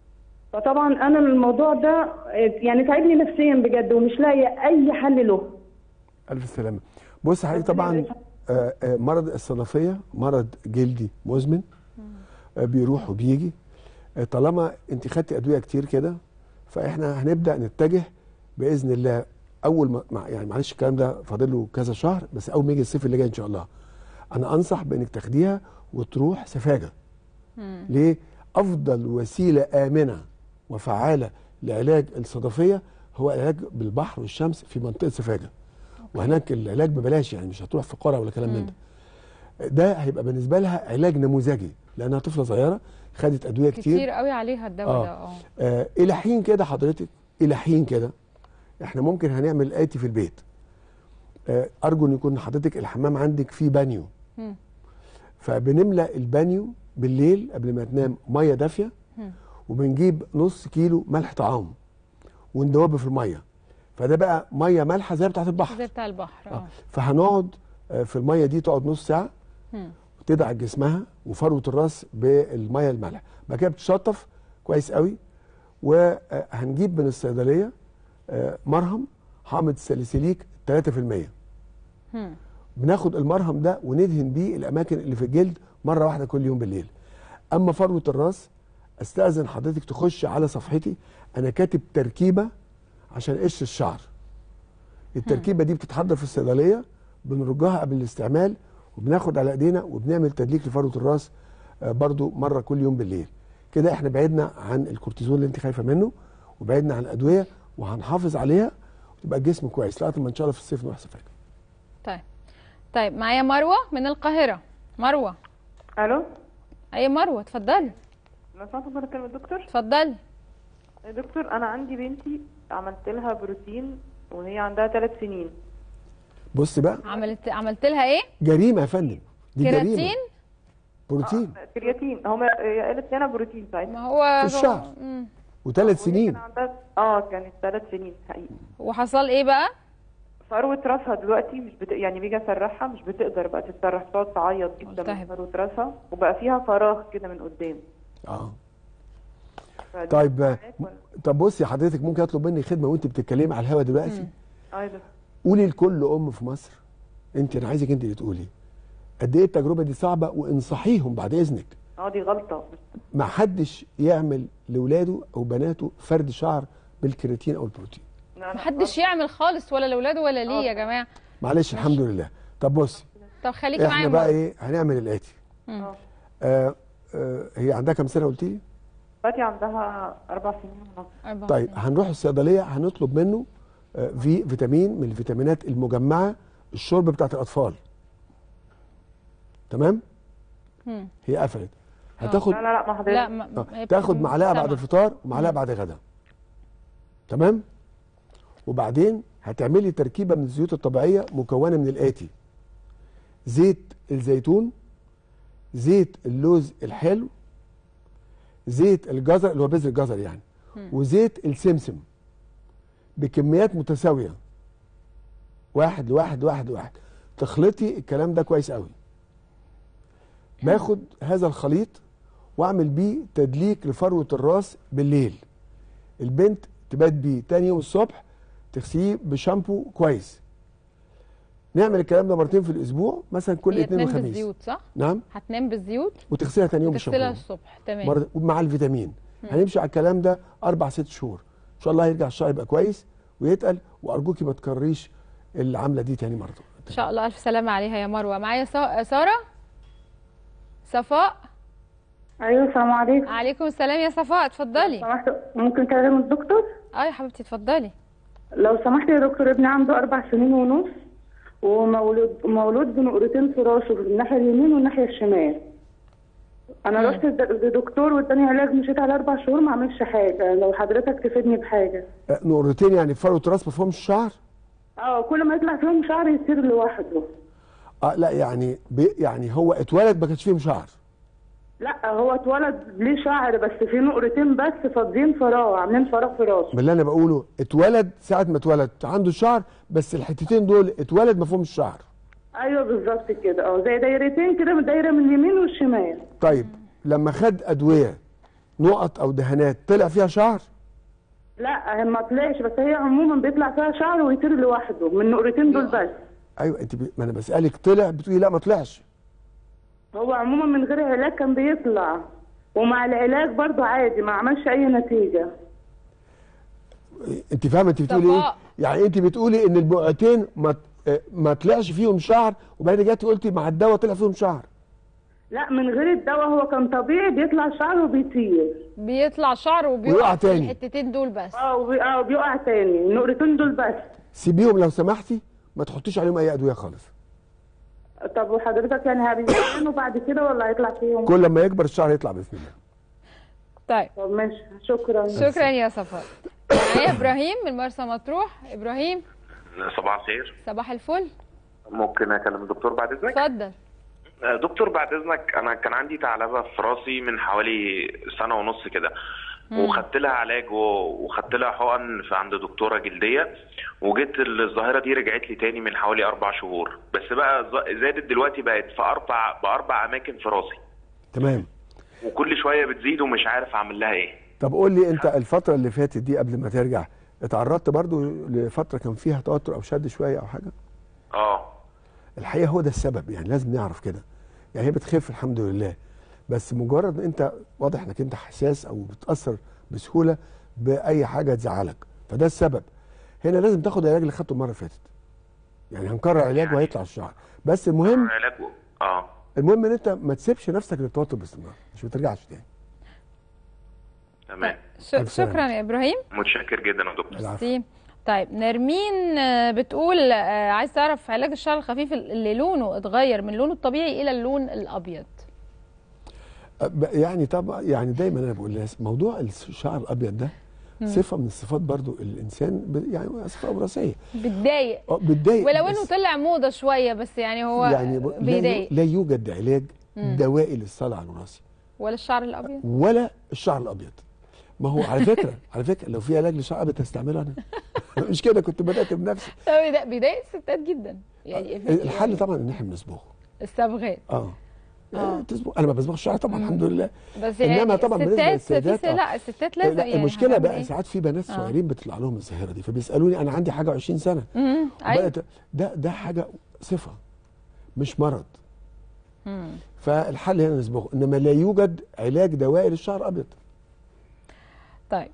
فطبعا انا الموضوع ده يعني تعبني نفسيا بجد ومش لاقيه اي حل له الف سلامه بص حضرتك طبعا آه، آه، مرض الصدفيه مرض جلدي مزمن آه، بيروح وبيجي آه، طالما انت خدتي ادويه كتير كده فاحنا هنبدا نتجه باذن الله اول ما مع- يعني معلش الكلام ده فاضل له كذا شهر بس اول ما يجي الصيف اللي جاي ان شاء الله انا انصح بانك تاخديها وتروح سفاجه ليه افضل وسيله امنه وفعاله لعلاج الصدفيه هو العلاج بالبحر والشمس في منطقه سفاجه وهناك العلاج ببلاش يعني مش هتروح في قرى ولا كلام من ده ده هيبقى بالنسبه لها علاج نموذجي لانها طفله صغيره خدت ادويه كتير, كتير قوي عليها الدواء آه. ده اه آه الى حين كده حضرتك الى حين كده احنا ممكن هنعمل الاتي في البيت آه ارجو ان يكون حضرتك الحمام عندك فيه بانيو مم. فبنملى البانيو بالليل قبل ما تنام ميه دافيه وبنجيب نص كيلو ملح طعام وندوبه في الميه فده بقى ميه مالحه زي بتاعت البحر زي بتاع البحر آه. اه فهنقعد آه، في الميه دي تقعد نص ساعه مم. وتدعك جسمها وفروه الراس بالميه المالحه بعد كده بتشطف كويس قوي وهنجيب من الصيدليه آه، مرهم حامض الساليسيليك 3% مم. بناخد المرهم ده وندهن بيه الاماكن اللي في الجلد مره واحده كل يوم بالليل اما فروه الراس استاذن حضرتك تخش على صفحتي انا كاتب تركيبه عشان قش الشعر التركيبه دي بتتحضر في الصيدليه بنرجها قبل الاستعمال وبناخد على ايدينا وبنعمل تدليك لفروه الراس آه، برضو مره كل يوم بالليل كده احنا بعدنا عن الكورتيزون اللي انت خايفه منه وبعدنا عن الادويه وهنحافظ عليها وتبقى الجسم كويس لغايه ما ان شاء الله في الصيف نحصل حاجه طيب طيب معايا مروه من القاهره مروه الو اي مروه اتفضلي لو سمحت ممكن اكلم الدكتور اتفضلي يا دكتور انا عندي بنتي عملت لها بروتين وهي عندها ثلاث سنين بص بقى عملت عملت لها ايه جريمه يا فندم دي جريمه كيراتين بروتين كرياتين هما هي قالت لي انا بروتين ساعتها ما هو في الشعر. مم. وثلاث وهي سنين كان عندها اه كانت ثلاث سنين حقيقي وحصل ايه بقى فروة راسها دلوقتي مش بت... يعني بيجي اسرحها مش بتقدر بقى تتسرح تقعد تعيط جدا من ملتهب. فروة راسها وبقى فيها فراغ كده من قدام اه فدي طيب آه، حاجات ولا- طب بصي حضرتك ممكن اطلب مني خدمه وانت بتتكلمي على الهوا دلوقتي اه يا دكتور. قولي لكل ام في مصر انت انا عايزك انت اللي تقولي قد ايه التجربه دي صعبه وانصحيهم بعد اذنك اه دي غلطة ما حدش يعمل لاولاده او بناته فرد شعر بالكرياتين او البروتين لا، لا، محدش يعمل خالص ولا لاولاده ولا ليه يا جماعه معلش الحمد لله طب بصي طب خليكي معايا احنا بقى مروة. ايه هنعمل الاتي مم. آه آه هي عندها كام سنه قلتي لي دلوقتي عندها اربع سنين ونص أربعة طيب سنين. هنروح الصيدليه هنطلب منه آه في فيتامين من الفيتامينات المجمعه الشرب بتاعت الاطفال تمام مم. هي قفلت هتاخد لا لا لا ما حضرتك لا ما آه، هي تاخد بتكون معلقه بعد سامعة. الفطار ومعلقه بعد الغداء تمام وبعدين هتعملي تركيبه من الزيوت الطبيعيه مكونه من الاتي زيت الزيتون زيت اللوز الحلو زيت الجزر اللي هو بذر الجزر يعني وزيت السمسم بكميات متساويه واحد لواحد لواحد لواحد تخلطي الكلام ده كويس قوي باخد هذا الخليط واعمل بيه تدليك لفروه الراس بالليل البنت تبات بيه تاني يوم الصبح تغسليه بشامبو كويس نعمل الكلام ده مرتين في الاسبوع مثلا كل هي اثنين تنام وخميس بالزيوت صح نعم هتنام بالزيوت وتغسلها تاني يوم وتغسلها بالشامبو الصبح تمام مرة مع الفيتامين هنمشي على الكلام ده اربع ست شهور ان شاء الله هيرجع الشعر يبقى كويس ويتقل وارجوكي ما تكرريش العمله دي تاني مره ان شاء الله الف سلامه عليها يا مروه معايا سا- ساره صفاء ايوه السلام عليكم عليكم السلام يا صفاء اتفضلي سمحت ممكن كلام الدكتور اه يا حبيبتي اتفضلي لو سمحت يا دكتور ابني عنده اربع سنين ونص ومولود مولود بنقرتين في راسه في الناحيه اليمين والناحيه الشمال انا رحت لد- لدكتور واداني علاج مشيت على اربع شهور ما عملش حاجه لو حضرتك تفيدني بحاجه أه، نقرتين يعني فروه راس ما فيهمش شعر اه كل ما يطلع فيهم شعر يصير لوحده اه لا يعني بي يعني هو اتولد ما كانش فيهم شعر لا هو اتولد ليه شعر بس في نقرتين بس فاضيين فراغ عاملين فراغ في راسه من اللي انا بقوله اتولد ساعه ما اتولد عنده شعر بس الحتتين دول اتولد ما فيهمش شعر ايوه بالظبط كده اه زي دايرتين كده من دايره من اليمين والشمال طيب لما خد ادويه نقط او دهانات طلع فيها شعر لا هي ما طلعش بس هي عموما بيطلع فيها شعر ويطير لوحده من النقرتين دول بس ايوه انت ب... ما انا بسالك طلع بتقولي لا ما طلعش هو عموما من غير علاج كان بيطلع ومع العلاج برضه عادي ما عملش اي نتيجه انت فاهمه انت بتقولي ايه صفاء. يعني انت بتقولي ان البقعتين ما اه، ما طلعش فيهم شعر وبعدين جيتي قلتي مع الدواء طلع فيهم شعر لا من غير الدواء هو كان طبيعي بيطلع شعر وبيطير بيطلع شعر وبيقع ويقع في تاني. الحتتين دول بس اه وبي- اه بيقع تاني النقرتين دول بس سيبيهم لو سمحتي ما تحطيش عليهم اي ادويه خالص طب وحضرتك يعني هبيعملوا بعد كده ولا هيطلع فيهم كل ما يكبر الشعر يطلع باذن الله طيب طب ماشي شكرا شكرا يا صفاء معايا ابراهيم من مرسى مطروح ابراهيم صباح الخير صباح الفل ممكن اكلم الدكتور بعد اذنك اتفضل آه، دكتور بعد اذنك انا كان عندي ثعلبه في راسي من حوالي سنه ونص كده وخدت لها علاج و- وخدت لها حقن في عند دكتوره جلديه وجيت الظاهره دي رجعت لي تاني من حوالي اربع شهور بس بقى ز- زادت دلوقتي بقت في اربع باربع اماكن في راسي تمام وكل شويه بتزيد ومش عارف اعمل لها ايه طب قول لي انت الفتره اللي فاتت دي قبل ما ترجع اتعرضت برضو لفتره كان فيها توتر او شد شويه او حاجه اه الحقيقه هو ده السبب يعني لازم نعرف كده يعني هي بتخف الحمد لله بس مجرد ان انت واضح انك انت حساس او بتاثر بسهوله باي حاجه تزعلك فده السبب هنا لازم تاخد العلاج اللي خدته المره اللي فاتت يعني هنكرر علاج وهيطلع الشعر بس المهم علاج و- اه المهم ان انت ما تسيبش نفسك للتوتر باستمرار مش ما ترجعش تاني تمام ش- شكرا يا ابراهيم متشكر جدا يا دكتور ميرسي. طيب نرمين آه، بتقول آه، عايز تعرف علاج الشعر الخفيف اللي لونه اتغير من لونه الطبيعي الى اللون الابيض ب- يعني طبعا يعني دايما انا بقول للناس موضوع الشعر الابيض ده مم. صفه من الصفات برضو الانسان ب- يعني صفه وراثيه بتضايق اه بتضايق ولو بس انه طلع موضه شويه بس يعني هو يعني ب- لا, يو- بيضايق لا يوجد علاج مم. دوائي للصلع الوراثي ولا الشعر الابيض ولا الشعر الابيض ما هو على فكره على فكره لو في علاج للشعر الابيض هستعمله انا مش كده كنت بدات بنفسي طب بيضايق- بيضايق الستات جدا يعني الحل طبعا ان احنا بنصبغه الصبغات اه اه تصبغ انا ما بصبغش الشعر طبعا الحمد لله بس يعني انما طبعا بالنسبه الستات للسيدات في آه. لا الستات لازم لا يعني المشكله هنعمل بقى إيه؟ ساعات في بنات آه. صغيرين بيطلع لهم الظاهره دي فبيسالوني انا عندي حاجه 20 سنه امم ايوه بدأت ده ده حاجه صفه مش مرض مم. فالحل هنا نصبغه انما لا يوجد علاج دوائي للشعر الابيض طيب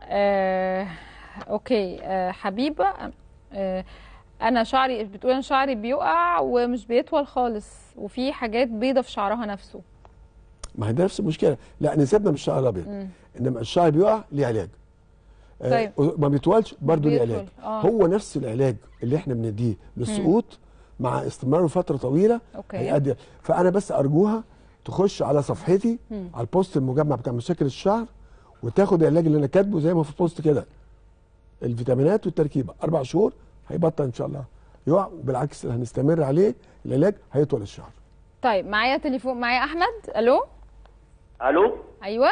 آه، اوكي آه، حبيبه آه، انا شعري بتقول انا شعري بيقع ومش بيطول خالص وفي حاجات بيضه في شعرها نفسه ما هي ده نفس المشكله لا نسيبنا من الشعر الابيض مم. انما الشعر بيقع ليه علاج آه، طيب. ما بيطولش برضه ليه بيطول. علاج آه. هو نفس العلاج اللي احنا بنديه للسقوط مع استمراره فتره طويله أوكي. هيأدي فانا بس ارجوها تخش على صفحتي مم. على البوست المجمع بتاع مشاكل الشعر وتاخد العلاج اللي انا كاتبه زي ما في البوست كده الفيتامينات والتركيبه اربع شهور هيبطل ان شاء الله يقع وبالعكس هنستمر عليه العلاج هيطول الشعر طيب معايا تليفون معايا احمد الو الو ايوه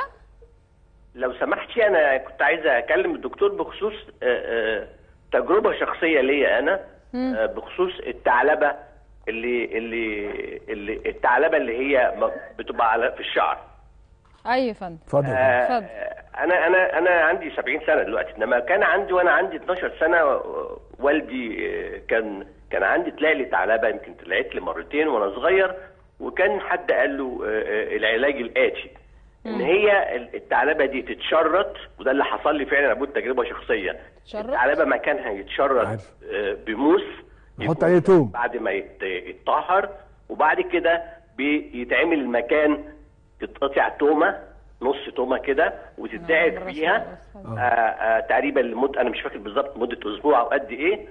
لو سمحتي انا كنت عايزه اكلم الدكتور بخصوص آه، آه، تجربه شخصيه ليا انا آه، بخصوص الثعلبه اللي اللي اللي الثعلبه اللي هي م- بتبقى على في الشعر ايوه يا فندم اتفضل اتفضل انا انا انا عندي 70 سنه دلوقتي انما كان عندي وانا عندي 12 سنه آه، والدي آه، كان كان عندي طلع لي ثعلبه يمكن طلعت لي مرتين وانا صغير وكان حد قال له آه، آه، العلاج الاتي ان هي ال- الثعلبه دي تتشرط وده اللي حصل لي فعلا ابو تجربه شخصيه تشرط؟ الثعلبه مكانها يتشرط آه، بموس نحط عليه توم بعد ما يت- يتطهر وبعد كده بيتعمل المكان تتقطع تومه نص تومه كده وتتدعك فيها آه آه تقريبا لمده انا مش فاكر بالظبط مده اسبوع او قد ايه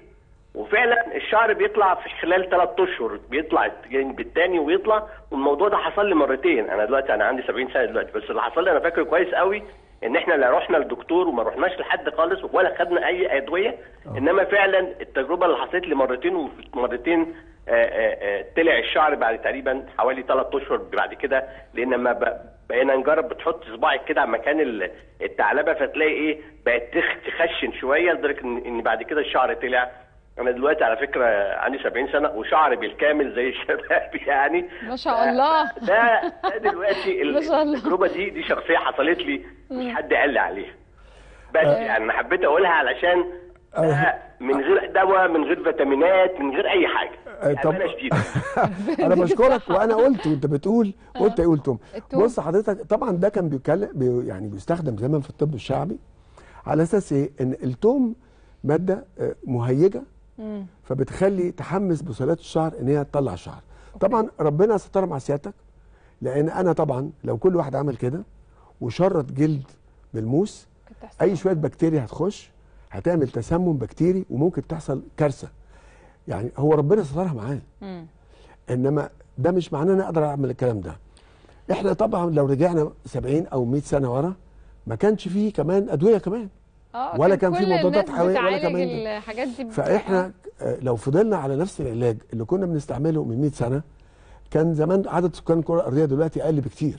وفعلا الشعر بيطلع في خلال ثلاث اشهر بيطلع الجانب الثاني ويطلع والموضوع ده حصل لي مرتين انا دلوقتي انا عندي 70 سنه دلوقتي بس اللي حصل لي انا فاكره كويس قوي ان احنا لا رحنا لدكتور وما رحناش لحد خالص ولا خدنا اي ادويه انما فعلا التجربه اللي حصلت لي مرتين وفي مرتين آه، آه، آه، طلع الشعر بعد تقريبا حوالي ثلاث اشهر بعد كده لان لما ب- بقينا نجرب بتحط صباعك كده على مكان ال- الثعلبه فتلاقي ايه بقت تخ- تخشن شويه لدرجه ان إن بعد كده الشعر طلع انا دلوقتي على فكره عندي 70 سنه وشعري بالكامل زي الشباب يعني ما شاء الله ده ده دلوقتي ال- ما شاء الله. التجربه دي دي شخصيه حصلت لي مم. مش حد قال لي عليها بس يعني انا حبيت اقولها علشان ده من غير دواء من غير فيتامينات من غير اي حاجه طب- بامانه شديده انا بشكرك وانا قلت وانت بتقول قلت ايه قلتهم التوم. بص حضرتك طبعا ده كان بيتكلم بي يعني بيستخدم زمان في الطب الشعبي على اساس ايه ان التوم ماده آه، مهيجه مم. فبتخلي تحمس بصيلات الشعر ان هي تطلع شعر طبعا ربنا ستر مع سيادتك لان انا طبعا لو كل واحد عمل كده وشرط جلد بالموس اي شويه بكتيريا هتخش هتعمل تسمم بكتيري وممكن تحصل كارثه يعني هو ربنا سترها معاه مم. انما ده مش معناه ان انا اقدر اعمل الكلام ده احنا طبعا لو رجعنا 70 او 100 سنه ورا ما كانش فيه كمان ادويه كمان اه ولا كان في كل مضادات الناس حيويه ولا بتعالج كمان ده. الحاجات دي ب- فاحنا آه، لو فضلنا على نفس العلاج اللي كنا بنستعمله من 100 سنه كان زمان عدد سكان الكره الارضيه دلوقتي اقل بكتير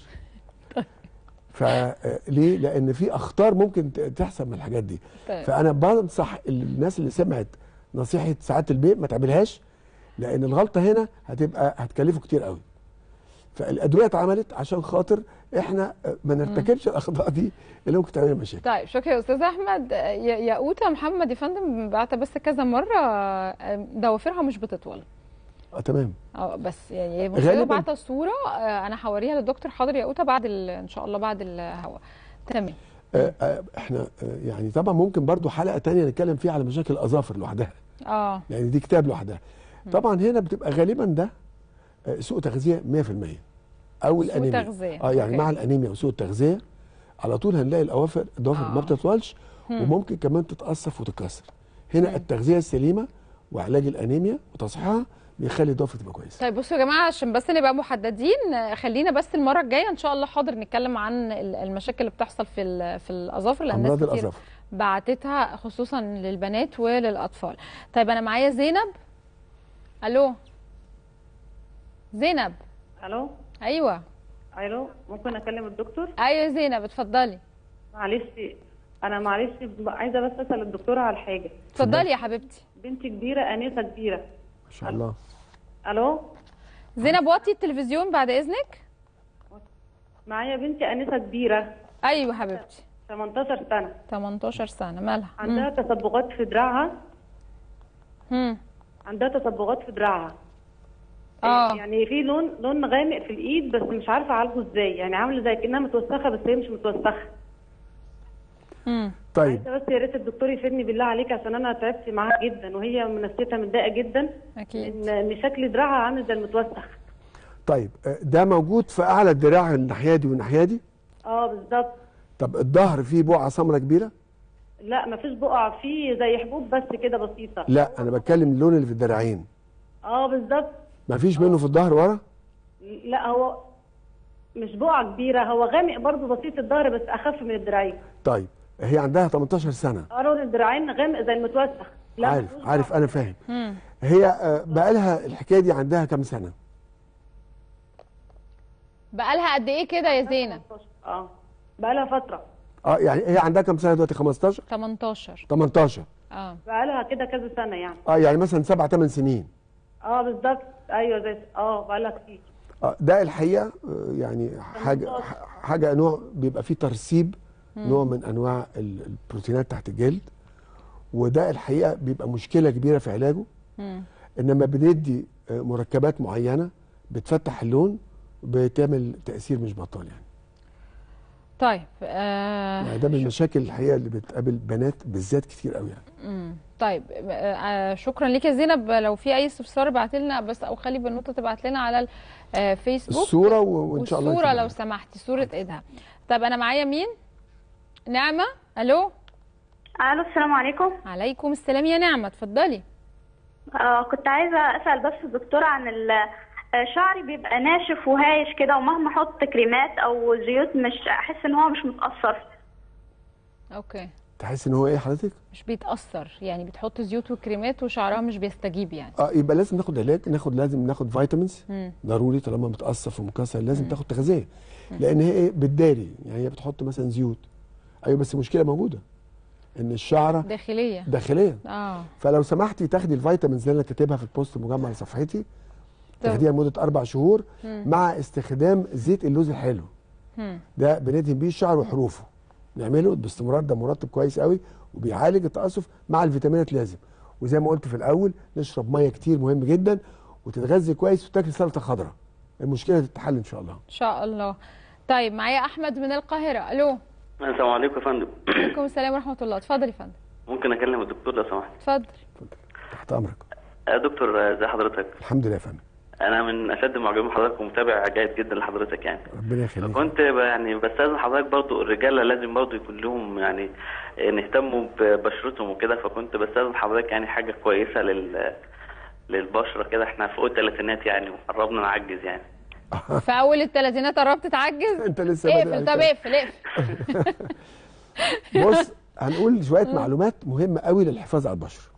فليه لان في اخطار ممكن ت- تحصل من الحاجات دي طيب. فانا بنصح الناس اللي سمعت نصيحه سعاده البيت ما تعملهاش لان الغلطه هنا هتبقى هتكلفه كتير قوي فالادويه اتعملت عشان خاطر احنا آه، ما نرتكبش الاخطاء دي اللي ممكن تعمل مشاكل طيب شكرا يا استاذ احمد يا- ياقوتة محمد يا فندم بعت بس كذا مره آه، ضوافرها مش بتطول اه تمام اه بس يعني غالباً. غالبا بعت الصوره آه، انا هوريها للدكتور حاضر يا ياقوتة بعد ال- ان شاء الله بعد الهوا تمام آه، آه، احنا آه، يعني طبعا ممكن برضو حلقه تانية نتكلم فيها على مشاكل الاظافر لوحدها اه يعني دي كتاب لوحدها طبعا هنا بتبقى غالبا ده آه، سوء تغذيه 100% او سوء الانيميا تغذية، اه يعني أوكي. مع الانيميا وسوء التغذيه على طول هنلاقي الاوافر الضوافر آه. ما بتطولش مم. وممكن كمان تتقصف وتتكسر هنا التغذيه السليمه وعلاج الانيميا وتصحيحها بيخلي الضوافر تبقى كويسه طيب بصوا يا جماعه عشان بس نبقى محددين آه، خلينا بس المره الجايه ان شاء الله حاضر نتكلم عن ال- المشاكل اللي بتحصل في ال- في الاظافر لان امراض ناس كتير الاظافر بعتتها خصوصا للبنات وللاطفال طيب انا معايا زينب الو زينب الو ايوه الو ممكن اكلم الدكتور ايوه زينب اتفضلي معلش انا معلش ب- عايزه بس اسال الدكتوره على حاجه اتفضلي يا حبيبتي بنتي كبيره انسه كبيره ما شاء الله الو زينب وطي التلفزيون بعد اذنك معايا بنتي انسه كبيره ايوه حبيبتي 18 سنه 18 سنه مالها عندها تصبغات في دراعها امم عندها تصبغات في دراعها اه يعني في لون لون غامق في الايد بس مش عارفه اعالجه ازاي يعني عامله زي كانها متوسخه بس هي مش متوسخه امم طيب عايزه بس يا ريت الدكتور يفيدني بالله عليك عشان انا تعبت معاها جدا وهي من نفسيتها متضايقه جدا اكيد ان ان شكل دراعها عامل زي المتوسخ طيب آه، ده موجود في اعلى الدراع الناحيه دي والناحيه دي اه بالظبط طب الظهر فيه بقعه سمراء كبيره لا مفيش بقع فيه زي حبوب بس كده بسيطه لا انا بتكلم اللون اللي في الدراعين اه بالظبط ما فيش منه في الظهر ورا لا هو مش بقعه كبيره هو غامق برضو بسيط الظهر بس اخف من الدراعين طيب هي عندها 18 سنه اه لون الدراعين غامق زي المتوسخ لا عارف مفيهوش عارف انا فاهم امم هي آه، بقى لها الحكايه دي عندها كام سنه بقالها قد ايه كده يا زينب اه بقى لها فتره اه يعني هي عندها كام سنه دلوقتي 15 18 18 اه بقى لها كده كذا سنه يعني اه يعني مثلا 7 8 سنين اه بالظبط ايوه زي اه بقى لها كتير آه ده الحقيقه آه، يعني حاجه حاجه نوع بيبقى فيه ترسيب مم. نوع من انواع ال- البروتينات تحت الجلد وده الحقيقه بيبقى مشكله كبيره في علاجه مم. انما بندي آه، مركبات معينه بتفتح اللون بتعمل تاثير مش بطال يعني طيب آه يعني ده من المشاكل الحقيقه اللي بتقابل بنات بالذات كتير قوي يعني مم. طيب آه شكرا ليك يا زينب لو في اي استفسار ابعت لنا بس او خلي بنوته تبعت لنا على الفيسبوك الصورة و- وإن شاء الله والصوره نكتبها. لو سمحتي صوره ايدها طب انا معايا مين نعمه الو الو السلام عليكم عليكم السلام يا نعمه اتفضلي آه كنت عايزه اسال بس الدكتور عن ال- آه، شعري بيبقى ناشف وهايش كده ومهما احط كريمات او زيوت مش احس ان هو مش متاثر اوكي تحس ان هو ايه حضرتك مش بيتاثر يعني بتحط زيوت وكريمات وشعرها مش بيستجيب يعني اه يبقى لازم ناخد علاج ناخد لازم ناخد فيتامينز مم. ضروري طالما متقصف ومكسر لازم تاخد تغذيه لان هي ايه بتداري يعني هي بتحط مثلا زيوت ايوه بس المشكله موجوده ان الشعره داخليه داخليا اه فلو سمحتي تاخدي الفيتامينز اللي انا كاتبها في البوست المجمع على صفحتي تاخديها لمده اربع شهور مم. مع استخدام زيت اللوز الحلو مم. ده بندهن بيه الشعر وحروفه نعمله باستمرار ده مرطب كويس قوي وبيعالج التقصف مع الفيتامينات لازم وزي ما قلت في الاول نشرب ميه كتير مهم جدا وتتغذي كويس وتاكل سلطه خضراء المشكله تتحل ان شاء الله ان شاء الله طيب معايا احمد من القاهره الو السلام عليكم يا فندم عليكم السلام ورحمه الله اتفضل يا فندم ممكن اكلم الدكتور لو سمحت اتفضل تحت امرك آه، دكتور آه، ازي حضرتك الحمد لله يا فندم انا من اشد معجبين حضرتك ومتابع جيد جدا لحضرتك يعني ربنا يخليك كنت ب- يعني بستاذن حضرتك برضو الرجاله لازم برضو يكون لهم يعني آه، نهتموا ببشرتهم وكده فكنت بستاذن حضرتك يعني حاجه كويسه لل للبشره كده احنا فوق الثلاثينات يعني وقربنا نعجز يعني في اول الثلاثينات قربت تعجز انت لسه بادئ اقفل طب على اقفل اقفل بص هنقول شويه معلومات مهمه قوي للحفاظ على البشره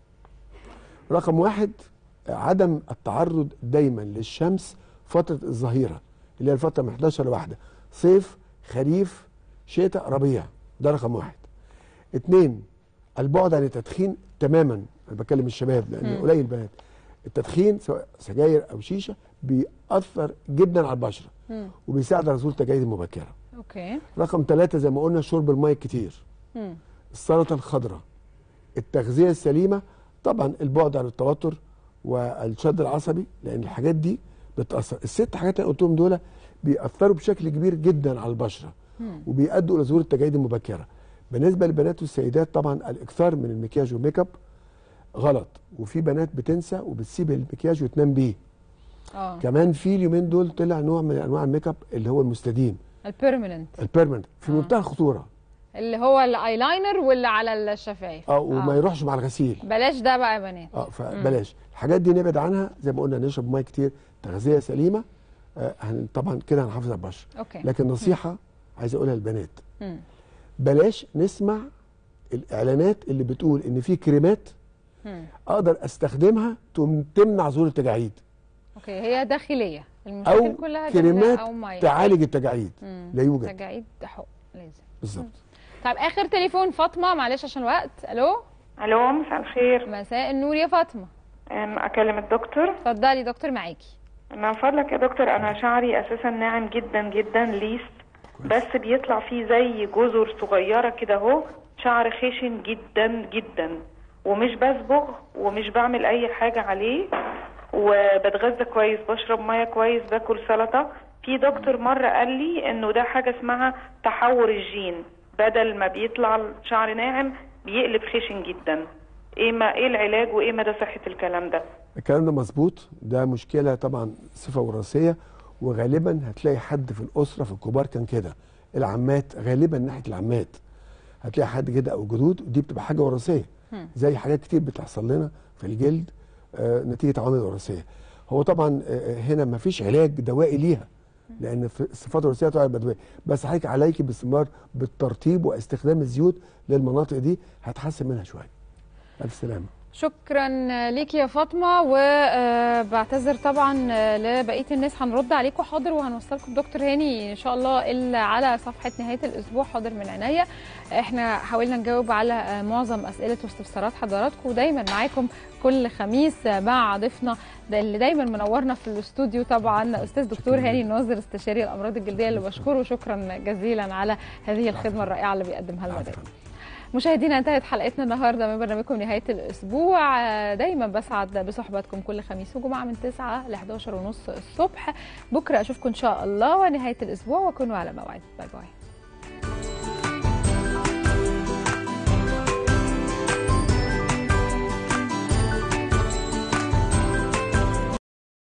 رقم واحد عدم التعرض دايما للشمس فتره الظهيره اللي هي الفتره من 11 لواحده صيف خريف شتاء ربيع ده رقم واحد اتنين البعد عن التدخين تماما انا بكلم الشباب لان مم. قليل بنات التدخين سواء سجاير او شيشه بيأثر جدا على البشره مم. وبيساعد على ظهور التجاعيد المبكره اوكي رقم ثلاثة زي ما قلنا شرب الميه كتير مم. السلطه الخضراء التغذيه السليمه طبعا البعد عن التوتر والشد العصبي لان الحاجات دي بتاثر الست حاجات اللي قلتهم دول بيأثروا بشكل كبير جدا على البشره مم. وبيؤدوا الى ظهور التجاعيد المبكره بالنسبه للبنات والسيدات طبعا الاكثار من المكياج والميك اب غلط وفي بنات بتنسى وبتسيب المكياج وتنام بيه اه كمان في اليومين دول طلع نوع من انواع الميك اب اللي هو المستديم البيرمننت البيرمننت في منتهى الخطوره اللي هو الايلاينر واللي على الشفايف اه وما يروحش مع الغسيل بلاش ده بقى يا بنات اه فبلاش الحاجات دي نبعد عنها زي ما قلنا نشرب ميه كتير تغذيه سليمه آه هن- طبعا كده هنحافظ على البشره أوكي. لكن نصيحه عايز اقولها للبنات مم. بلاش نسمع الاعلانات اللي بتقول ان في كريمات مم. اقدر استخدمها تم- تمنع ظهور التجاعيد اوكي هي داخليه المشاكل او كلها داخلية كريمات او ميه تعالج التجاعيد مم. لا يوجد تجاعيد حق لازم بالظبط طيب اخر تليفون فاطمه معلش عشان الوقت الو الو مساء الخير مساء النور يا فاطمه أم، اكلم الدكتور اتفضلي دكتور معاكي من فضلك يا دكتور انا شعري اساسا ناعم جدا جدا ليس بس بيطلع فيه زي جزر صغيره كده اهو شعر خشن جدا جدا ومش بصبغ ومش بعمل اي حاجه عليه وبتغذى كويس بشرب ميه كويس باكل سلطه في دكتور مره قال لي انه ده حاجه اسمها تحور الجين بدل ما بيطلع الشعر ناعم بيقلب خشن جدا ايه ما ايه العلاج وايه مدى صحه الكلام ده الكلام ده مظبوط ده مشكله طبعا صفه وراثيه وغالبا هتلاقي حد في الاسره في الكبار كان كده العمات غالبا ناحيه العمات هتلاقي حد كده او جدود ودي بتبقى حاجه وراثيه مم. زي حاجات كتير بتحصل لنا في الجلد آه نتيجه عوامل وراثيه هو طبعا آه هنا ما فيش علاج دوائي ليها لان في الصفات الوراثيه طبعا بدوائي بس حضرتك عليك باستمرار بالترطيب واستخدام الزيوت للمناطق دي هتحسن منها شويه الف سلامه شكرا ليكي يا فاطمه وبعتذر طبعا لبقيه الناس هنرد عليكم حاضر وهنوصلكم دكتور هاني ان شاء الله الا على صفحه نهايه الاسبوع حاضر من عينيا احنا حاولنا نجاوب على معظم اسئله واستفسارات حضراتكم ودايما معاكم كل خميس مع ضيفنا ده اللي دايما منورنا في الاستوديو طبعا استاذ دكتور هاني الناظر استشاري الامراض الجلديه اللي بشكره شكرا جزيلا على هذه الخدمه الرائعه اللي بيقدمها لنا دايما مشاهدينا انتهت حلقتنا النهارده من برنامجكم نهايه الاسبوع دايما بسعد بصحبتكم كل خميس وجمعه من 9 ل 11 ونص الصبح بكره اشوفكم ان شاء الله ونهايه الاسبوع وكونوا على موعد باي باي